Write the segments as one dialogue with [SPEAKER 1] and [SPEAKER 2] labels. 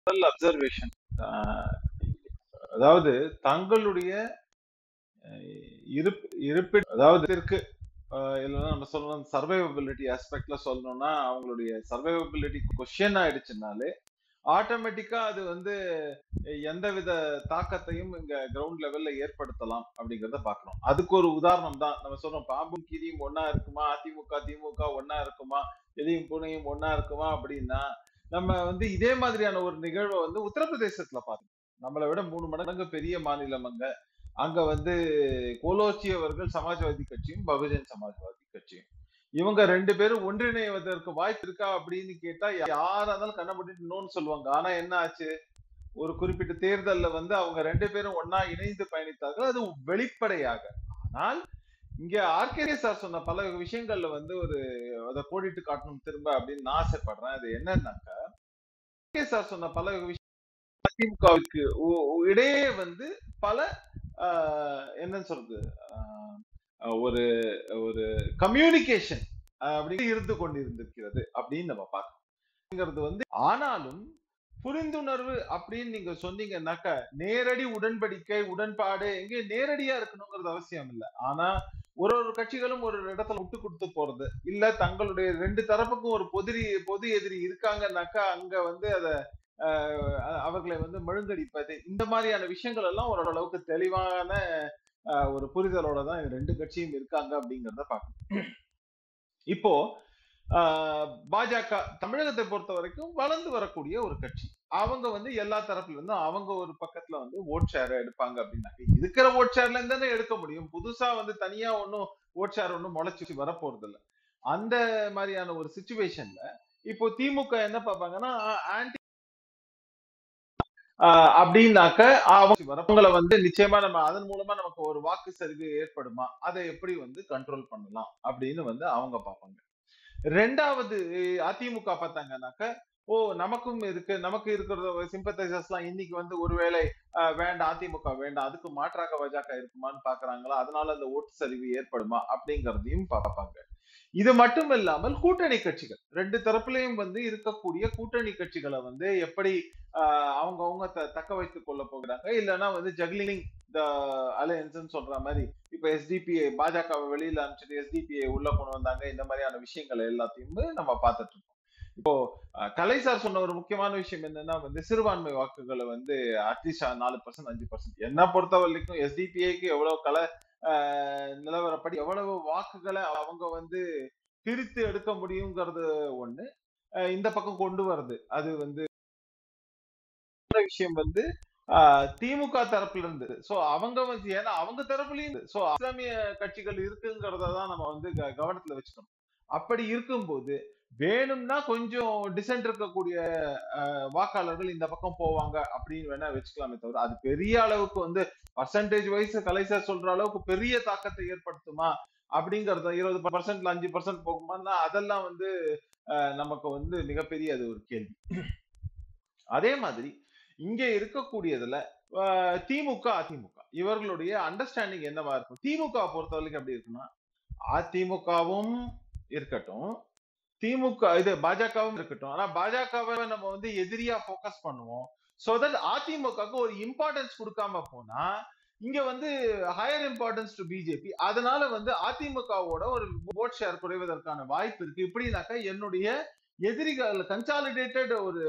[SPEAKER 1] முதல் அப்சர்வேஷன் அதாவது தங்களுடைய அஹ், இருப் இருப்பிட அதாவது இதற்கு அஹ், இல்லைன்னா நம்ம சொல்லணும் சர்வைவபிலிட்டி ஆஸ்பெக்ட்ல சொல்லணும்னா அவங்களுடைய சர்வைவபிலிட்டி கொஸ்டின் ஆயிடுச்சுனாலே ஆட்டோமேட்டிக்கா அது வந்து எந்தவித தாக்கத்தையும் இங்க கிரவுண்ட் லெவல்ல ஏற்படுத்தலாம் அப்படிங்கறத பார்க்கணும் அதுக்கு ஒரு உதாரணம் தான் நம்ம சொல்றோம் பாம்பும் கீரியும் ஒன்னா இருக்குமா அதிமுக திமுக ஒன்னா இருக்குமா எலியும் பூனையும் ஒன்னா இருக்குமா அப்படின்னா நம்ம வந்து இதே மாதிரியான ஒரு நிகழ்வை வந்து உத்தரப்பிரதேசத்துல பார்த்தோம் நம்மளை விட மூணு மடங்கு பெரிய மாநிலம் அங்க அங்க வந்து கோலோச்சி அவர்கள் சமாஜ்வாதி கட்சியும் பகுஜன் சமாஜ்வாதி கட்சியும் இவங்க ரெண்டு பேரும் ஒன்றிணைவதற்கு வாய்ப்பு இருக்கா அப்படின்னு கேட்டா யாரா இருந்தாலும் கண்ண மூடிட்டு நோன்னு சொல்லுவாங்க ஆனா என்ன ஆச்சு ஒரு குறிப்பிட்ட தேர்தல்ல வந்து அவங்க ரெண்டு பேரும் ஒன்னா இணைந்து பயணித்தார்கள் அது வெளிப்படையாக ஆனால் இங்க ஆர்கே சார் சொன்ன பல விஷயங்கள்ல வந்து ஒரு அதை கோடிட்டு காட்டணும் திரும்ப அப்படின்னு நான் ஆசைப்படுறேன் அது என்னன்னாக்கா ஆர்கே சார் சொன்ன பல விஷயம் அதிமுகவுக்கு ஒ- ஒ- இடையே வந்து பல ஆஹ், என்னன்னு சொல்றது ஆஹ், ஒரு ஒரு கம்யூனிகேஷன் அப்படி இருந்து கொண்டிருந்திருக்கிறது அப்படின்னு நம்ம பார்க்கறது வந்து ஆனாலும் புரிந்துணர்வு அப்படின்னு நீங்க சொன்னீங்கன்னாக்கா நேரடி உடன்படிக்கை உடன்பாடு எங்கே நேரடியா இருக்கணுங்கிறது அவசியம் இல்லை ஆனா ஒரு ஒரு கட்சிகளும் ஒரு இடத்துல விட்டு கொடுத்து போறது இல்ல தங்களுடைய ரெண்டு தரப்புக்கும் ஒரு பொதிரி பொது எதிரி இருக்காங்கன்னாக்கா அங்க வந்து அத ஆஹ், அவர்களை வந்து மழுங்கடிப்பது இந்த மாதிரியான விஷயங்கள் எல்லாம் ஓரளவுக்கு தெளிவான ஆஹ், ஒரு புரிதலோட தான் இந்த ரெண்டு கட்சியும் இருக்காங்க அப்படிங்கறத பார்க்கணும் இப்போ ஆஹ், பாஜக தமிழகத்தை பொறுத்த வரைக்கும் வளர்ந்து வரக்கூடிய ஒரு கட்சி அவங்க வந்து எல்லா தரப்புல இருந்தும் அவங்க ஒரு பக்கத்துல வந்து ஓட் ஷேர் எடுப்பாங்க அப்படின்னாக்க இருக்கிற ஓட் ஷேர்ல இருந்து தானே எடுக்க முடியும் புதுசா வந்து தனியா ஒன்னும் ஓட் ஷேர் ஒன்னும் முளைச்சு வரப்போறது இல்ல அந்த மாதிரியான ஒரு சுச்சுவேஷன்ல இப்போ திமுக என்ன பார்ப்பாங்கன்னா ஆன்டி அப்படின்னாக்க அவங்க வரவங்களை வந்து நிச்சயமா நம்ம அதன் மூலமா நமக்கு ஒரு வாக்கு சரிவு ஏற்படுமா அதை எப்படி வந்து கண்ட்ரோல் பண்ணலாம் அப்படின்னு வந்து அவங்க பார்ப்பாங்க ரெண்டாவது அதிமுக பார்த்தாங்கன்னாக்க ஓ நமக்கும் இருக்கு நமக்கு இருக்கிற சிம்பத்தைசர்ஸ் எல்லாம் இன்னைக்கு வந்து ஒருவேளை அஹ், வேண்டாம் அதிமுக வேண்டாம் அதுக்கு மாற்றாக பாஜக இருக்குமான்னு பாக்குறாங்களா அதனால அந்த ஓட்டு சரிவு ஏற்படுமா அப்படிங்கறதையும் பார்ப்பாங்க இது மட்டும் இல்லாமல் கூட்டணி கட்சிகள் ரெண்டு தரப்புலயும் வந்து இருக்கக்கூடிய கூட்டணி கட்சிகளை வந்து எப்படி ஆஹ், அவங்கவங்க த தக்க வைத்துக் கொள்ள போகிறாங்க இல்லைன்னா வந்து ஜக்லிங் த அலையன்ஸ் சொல்ற மாதிரி இப்ப எஸ்டிபிஐ பாஜகவை வெளியில அனுப்பிச்சிட்டு எஸ்டிபிஐ உள்ள கொண்டு வந்தாங்க இந்த மாதிரியான விஷயங்கள் எல்லாத்தையும் வந்து நம்ம பார்த்துட்டு இருக்கோம் இப்போ அஹ், கலை சார் சொன்ன ஒரு முக்கியமான விஷயம் என்னன்னா வந்து சிறுபான்மை வாக்குகளை வந்து அட்லீஸ்ட் நாலு பர்சன்ட் அஞ்சு பர்சன்ட் என்ன பொறுத்த வரைக்கும் எஸ்டிபிஐக்கு எவ்வளவு கலை ஆஹ், நிலவரப்படி எவ்வளவு வாக்குகளை அவங்க வந்து பிரித்து எடுக்க முடியுங்கிறது ஒண்ணு அஹ், இந்த பக்கம் கொண்டு வருது அது வந்து இன்னொரு விஷயம் வந்து ஆஹ், திமுக தரப்புல இருந்து சோ அவங்க வந்து ஏன்னா அவங்க தரப்புலயும் சோ இஸ்லாமிய கட்சிகள் இருக்குங்கிறத தான் நம்ம வந்து க- கவனத்துல வச்சுக்கணும் அப்படி இருக்கும்போது வேணும்னா கொஞ்சம் டிசென்ட் இருக்கக்கூடிய ஆஹ், வாக்காளர்கள் இந்த பக்கம் போவாங்க அப்படின்னு வேணா வச்சுக்கலாமே தவிர அது பெரிய அளவுக்கு வந்து பர்சன்டேஜ் வைஸ் கலைசர் சொல்ற அளவுக்கு பெரிய தாக்கத்தை ஏற்படுத்துமா அப்படிங்கறது இருபது பர்சன்ட்ல அஞ்சு பர்சன்ட் போகுமான்னா அதெல்லாம் வந்து ஆஹ், நமக்கு வந்து மிகப்பெரிய அது ஒரு கேள்வி அதே மாதிரி இங்க இருக்கக்கூடியதுல ஆஹ், திமுக அதிமுக இவர்களுடைய அண்டர்ஸ்டாண்டிங் என்னவா இருக்கும் திமுக பொறுத்த வரைக்கும் எப்படி இருக்குன்னா அதிமுகவும் இருக்கட்டும் திமுக இது பாஜகவும் இருக்கட்டும் ஆனா பாஜகவை நம்ம வந்து எதிரியா ஃபோக்கஸ் பண்ணுவோம் சோ தட் அதிமுகவுக்கு ஒரு இம்பார்ட்டன்ஸ் கொடுக்காம போனா இங்க வந்து ஹையர் இம்பார்ட்டன்ஸ் டு பிஜேபி அதனால வந்து அதிமுகவோட ஒரு ஓட் ஷேர் குறைவதற்கான வாய்ப்பு இருக்கு இப்படின்னாக்கா என்னுடைய எதிரிகள் கன்சாலிடேட்டட் ஒரு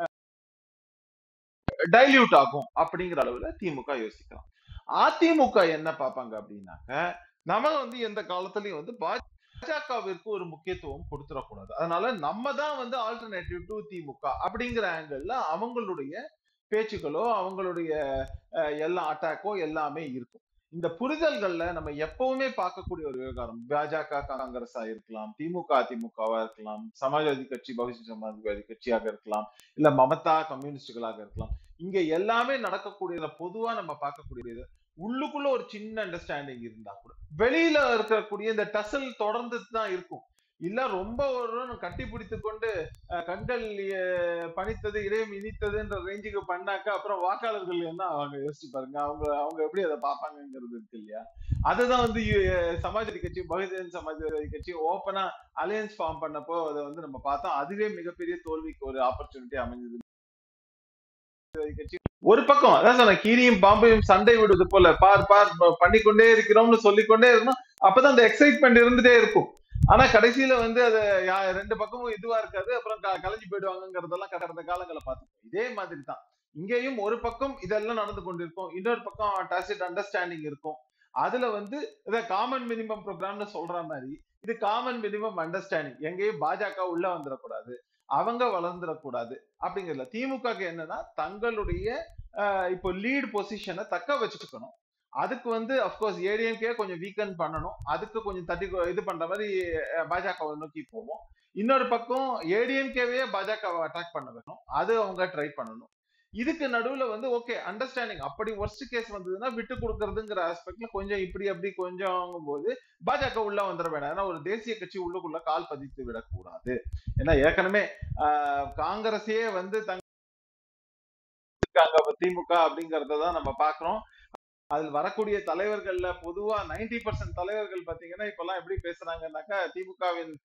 [SPEAKER 1] டைல்யூட் ஆகும் அப்படிங்கிற அளவுல திமுக யோசிக்கலாம் அதிமுக என்ன பார்ப்பாங்க அப்படின்னாக்க நம்ம வந்து எந்த காலத்துலயும் வந்து பாஜகவிற்கு ஒரு முக்கியத்துவம் கொடுத்துடக்கூடாது அதனால நம்ம தான் வந்து ஆல்டர்னேட்டிவ் டு திமுக அப்படிங்கிற ஆங்கிள் அவங்களுடைய பேச்சுக்களோ அவங்களுடைய அஹ், எல்லா அட்டாக்கோ எல்லாமே இருக்கும் இந்த புரிதல்கள்ல நம்ம எப்பவுமே பார்க்கக்கூடிய ஒரு விவகாரம் பாஜக காங்கிரஸா இருக்கலாம் திமுக அதிமுகவா இருக்கலாம் சமாஜ்வாதி கட்சி பகுஜன் சமாஜ்வாதி கட்சியாக இருக்கலாம் இல்ல மமதா கம்யூனிஸ்டுகளாக இருக்கலாம் இங்க எல்லாமே நடக்கக்கூடியதுல பொதுவா நம்ம பார்க்கக்கூடியது உள்ளுக்குள்ள ஒரு சின்ன அண்டர்ஸ்டாண்டிங் இருந்தா கூட வெளியில இருக்கக்கூடிய இந்த டசல் தொடர்ந்து தான் இருக்கும் இல்ல ரொம்ப ஒரு கட்டி பிடித்து கொண்டு அஹ், கண்கள் அஹ், பனித்தது இதயம் இனித்ததுன்ற ரேஞ்சுக்கு பண்ணாக்க அப்புறம் வாக்காளர்கள் என்ன அவங்க யோசிச்சு பாருங்க அவங்க அவங்க எப்படி அதை பார்ப்பாங்கங்கிறது இருக்கு இல்லையா அதுதான் வந்து அஹ், சமாஜ்வாதி கட்சி பகுஜன் சமாஜ்வாதி கட்சி ஓப்பனா அலையன்ஸ் ஃபார்ம் பண்ணப்போ அதை வந்து நம்ம பார்த்தோம் அதுவே மிகப்பெரிய தோல்விக்கு ஒரு ஆப்பர்ச்சுனிட்டி அமைஞ்சது கட்சி ஒரு பக்கம் அதான் சொன்ன கீரியும் பாம்பையும் சண்டை விடுவது போல பார் பார் ப- பண்ணிக்கொண்டே இருக்கிறோம்னு சொல்லிக்கொண்டே இருக்கணும் அப்பதான் அந்த எக்ஸைட்மெண்ட் இருந்துட்டே இருக்கும் ஆனா கடைசியில வந்து அது யா- ரெண்டு பக்கமும் இதுவா இருக்காது அப்புறம் க- கலைஞ்சு போயிடுவாங்கிறதெல்லாம் கடந்த காலங்களை பார்த்துப்போம் இதே மாதிரி தான் இங்கேயும் ஒரு பக்கம் இதெல்லாம் நடந்து கொண்டிருக்கும் இன்னொரு பக்கம் டாசிட் அண்டர்ஸ்டாண்டிங் இருக்கும் அதுல வந்து இதை காமன் மினிமம் ப்ரோக்ராம்னு சொல்ற மாதிரி இது காமன் மினிமம் அண்டர்ஸ்டாண்டிங் எங்கேயும் பாஜக உள்ள வந்துடக்கூடாது அவங்க வளர்ந்துடக்கூடாது அப்படிங்கறதுல திமுகக்கு என்னன்னா தங்களுடைய ஆஹ், இப்போ லீட் பொசிஷனை தக்க வச்சுக்கணும் அதுக்கு வந்து அப்கோர்ஸ் ஏடிஎம்கே கொஞ்சம் வீக்கன் பண்ணணும் அதுக்கு கொஞ்சம் தட்டி கொ- இது பண்ற மாதிரி அஹ், பாஜகவை நோக்கி போவோம் இன்னொரு பக்கம் ஏடிஎம்கேவே பாஜகவை அட்டாக் பண்ண வைக்கணும் அது அவங்க ட்ரை பண்ணணும் இதுக்கு நடுவுல வந்து ஓகே அண்டர்ஸ்டாண்டிங் அப்படி ஒர்ஸ்ட் கேஸ் வந்ததுன்னா விட்டு கொடுக்கறதுங்கிற ஆஸ்பெக்ட்ல கொஞ்சம் இப்படி அப்படி கொஞ்சம் போது பாஜக உள்ள வந்துட வேண்டாம் ஏன்னா ஒரு தேசிய கட்சி உள்ளுக்குள்ள கால் பதித்து விடக்கூடாது ஏன்னா ஏற்கனவே ஆஹ், காங்கிரஸே வந்து தங்க திமுக அப்படிங்கறத தான் நம்ம பாக்குறோம் அதில் வரக்கூடிய தலைவர்கள்ல பொதுவா 90% பர்சன்ட் தலைவர்கள் பாத்தீங்கன்னா இப்பெல்லாம் எப்படி பேசுறாங்கன்னாக்கா திமுகவின்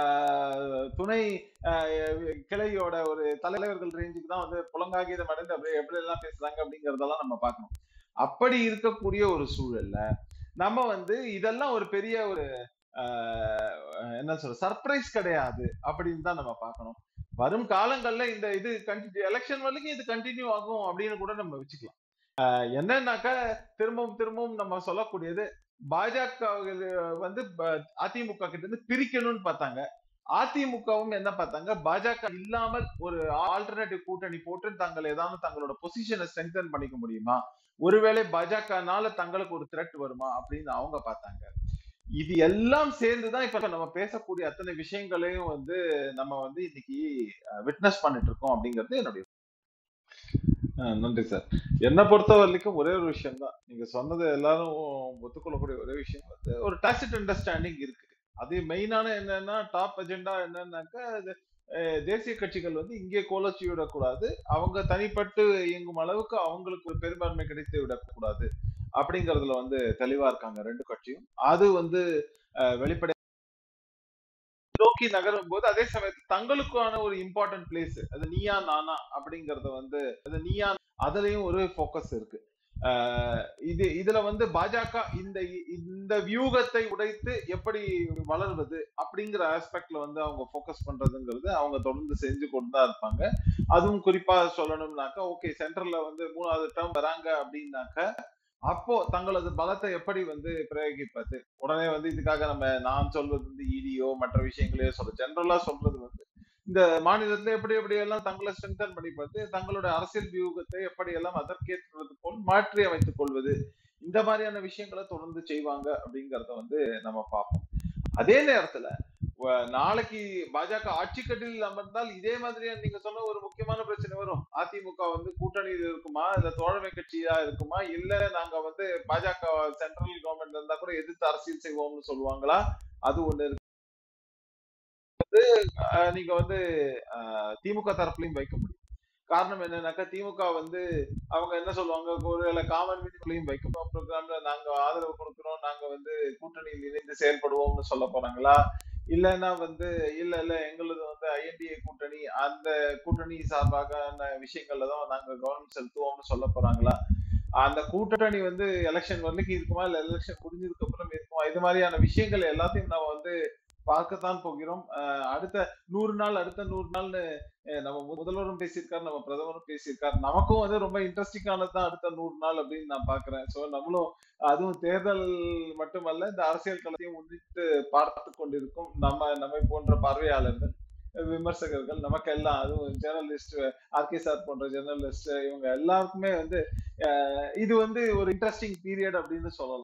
[SPEAKER 1] துணை ஆஹ், கிளையோட ஒரு தலைவர்கள் ரேஞ்சுக்கு தான் வந்து புலங்காகிதம் அடைந்து அப்படியே எப்படி எல்லாம் பேசுறாங்க அப்படிங்கறதெல்லாம் நம்ம பார்க்கணும் அப்படி இருக்கக்கூடிய ஒரு சூழல்ல நம்ம வந்து இதெல்லாம் ஒரு பெரிய ஒரு ஆஹ், என்ன சொல்ற சர்ப்ரைஸ் கிடையாது அப்படின்னு தான் நம்ம பார்க்கணும் வரும் காலங்கள்ல இந்த இது எலெக்ஷன் வரைக்கும் இது கண்டினியூ ஆகும் அப்படின்னு கூட நம்ம வச்சுக்கலாம் ஆஹ் என்னன்னாக்கா திரும்பவும் திரும்பவும் நம்ம சொல்லக்கூடியது பாஜக வந்து ப- அதிமுக கிட்ட இருந்து பிரிக்கணும்னு பார்த்தாங்க அதிமுகவும் என்ன பார்த்தாங்க பாஜக இல்லாமல் ஒரு ஆல்டர்னேட்டிவ் கூட்டணி போட்டு தாங்கள் ஏதாவது தங்களோட பொசிஷனை ஸ்ட்ரென்தன் பண்ணிக்க முடியுமா ஒருவேளை பாஜகனால தங்களுக்கு ஒரு த்ரெட் வருமா அப்படின்னு அவங்க பார்த்தாங்க இது எல்லாம் சேர்ந்துதான் இப்ப நம்ம பேசக்கூடிய அத்தனை விஷயங்களையும் வந்து நம்ம வந்து இன்னைக்கு விட்னஸ் பண்ணிட்டு இருக்கோம் அப்படிங்கிறது என்னுடைய அஹ் நன்றி சார் என்னை பொறுத்த வரைக்கும் ஒரே ஒரு விஷயம் தான் நீங்க சொன்னது எல்லாரும் ஒத்துக்கொள்ளக்கூடிய ஒரே விஷயம் வந்து ஒரு டாசிட் அண்டர்ஸ்டாண்டிங் இருக்கு அது மெயினான என்னன்னா டாப் அஜெண்டா என்னன்னாக்கா இது, அஹ், தேசிய கட்சிகள் வந்து இங்கே கோலச்சி விடக்கூடாது அவங்க தனிப்பட்டு இயங்கும் அளவுக்கு அவங்களுக்கு ஒரு பெரும்பான்மை கிடைத்து விடக்கூடாது அப்படிங்கறதுல வந்து தெளிவா இருக்காங்க ரெண்டு கட்சியும் அது வந்து அஹ், வெளிப்படை நோக்கி நகரும் போது அதே சமயத்தில் தங்களுக்கான ஒரு இம்பார்ட்டன்ட் பிளேஸ் அது நீயா நானா அப்படிங்கறத வந்து அது நீயா அதுலயும் ஒரு ஃபோக்கஸ் இருக்கு ஆஹ் இது இதுல வந்து பாஜக இந்த இந்த வியூகத்தை உடைத்து எப்படி வளர்வது அப்படிங்கிற ஆஸ்பெக்ட்ல வந்து அவங்க ஃபோக்கஸ் பண்றதுங்கிறது அவங்க தொடர்ந்து செஞ்சு கொண்டு தான் இருப்பாங்க அதுவும் குறிப்பா சொல்லணும்னாக்கா ஓகே சென்ட்ரல்ல வந்து மூணாவது டேர்ம் வராங்க அப்படின்னாக்க அப்போ தங்களது பலத்தை எப்படி வந்து பிரயோகிப்பது உடனே வந்து இதுக்காக நம்ம நான் சொல்வது வந்து இடியோ மற்ற விஷயங்களையோ சொல்ல ஜென்ரலா சொல்றது வந்து இந்த மாநிலத்துல எப்படி எப்படி எல்லாம் தங்களை ஸ்ட்ரென்தன் பண்ணிப்பது தங்களோட அரசியல் வியூகத்தை எப்படி எல்லாம் அதற்கேற்றது போல் மாற்றி அமைத்துக் கொள்வது இந்த மாதிரியான விஷயங்களை தொடர்ந்து செய்வாங்க அப்படிங்கறத வந்து நம்ம பார்ப்போம் அதே நேரத்துல வ- நாளைக்கு பாஜக ஆட்சி கட்டில் அமர்ந்தால் இதே மாதிரியான நீங்க சொன்ன ஒரு முக்கியமான பிரச்சனை வரும் அதிமுக வந்து கூட்டணியில் இருக்குமா இல்ல தோழமை கட்சியா இருக்குமா இல்ல நாங்க வந்து பாஜக சென்ட்ரல் கவர்மெண்ட் இருந்தா கூட எதிர்த்து அரசியல் செய்வோம்னு சொல்லுவாங்களா அது ஒண்ணு இருக்கு அஹ் நீங்க வந்து அஹ், திமுக தரப்புலையும் வைக்க முடியும் காரணம் என்னன்னாக்கா திமுக வந்து அவங்க என்ன சொல்லுவாங்க ஒருவேளை காமன் மீட்டிங்லையும் வைக்க ப்ரோக்ராம்ல நாங்க ஆதரவு கொடுக்கிறோம் நாங்க வந்து கூட்டணியில் இணைந்து செயல்படுவோம்னு சொல்ல போறாங்களா இல்லைன்னா வந்து இல்ல இல்ல எங்களது வந்து ஐஎன்டிஏ கூட்டணி அந்த கூட்டணி சார்பாக விஷயங்கள்ல தான் நாங்க கவனம் செலுத்துவோம்னு சொல்ல போறாங்களா அந்த கூட்டணி வந்து எலெக்ஷன் வரைக்கும் இருக்குமா இல்ல எலெக்ஷன் முடிஞ்சதுக்கு அப்புறம் இருக்குமா இது மாதிரியான விஷயங்கள் எல்லாத்தையும் நம்ம வந்து பார்க்கத்தான் போகிறோம் அஹ் அடுத்த நூறு நாள் அடுத்த நூறு நாள்னு அஹ் நம்ம முதல்வரும் பேசியிருக்காரு நம்ம பிரதமரும் பேசியிருக்காரு நமக்கும் வந்து ரொம்ப இன்ட்ரெஸ்டிங்கானது தான் அடுத்த நூறு நாள் அப்படின்னு நான் பாக்குறேன் சோ நம்மளும் அதுவும் தேர்தல் மட்டுமல்ல இந்த அரசியல் களத்தையும் முன்னிட்டு பார்த்து கொண்டிருக்கும் நம்ம நம்மை போன்ற பார்வையாளர்கள் விமர்சகர்கள் நமக்கெல்லாம் அதுவும் ஜேர்னலிஸ்ட் ஆர்கே சார் போன்ற ஜேர்னலிஸ்ட் இவங்க எல்லாருக்குமே வந்து அஹ் இது வந்து ஒரு இன்ட்ரெஸ்டிங் பீரியட் அப்படின்னு சொல்லலாம்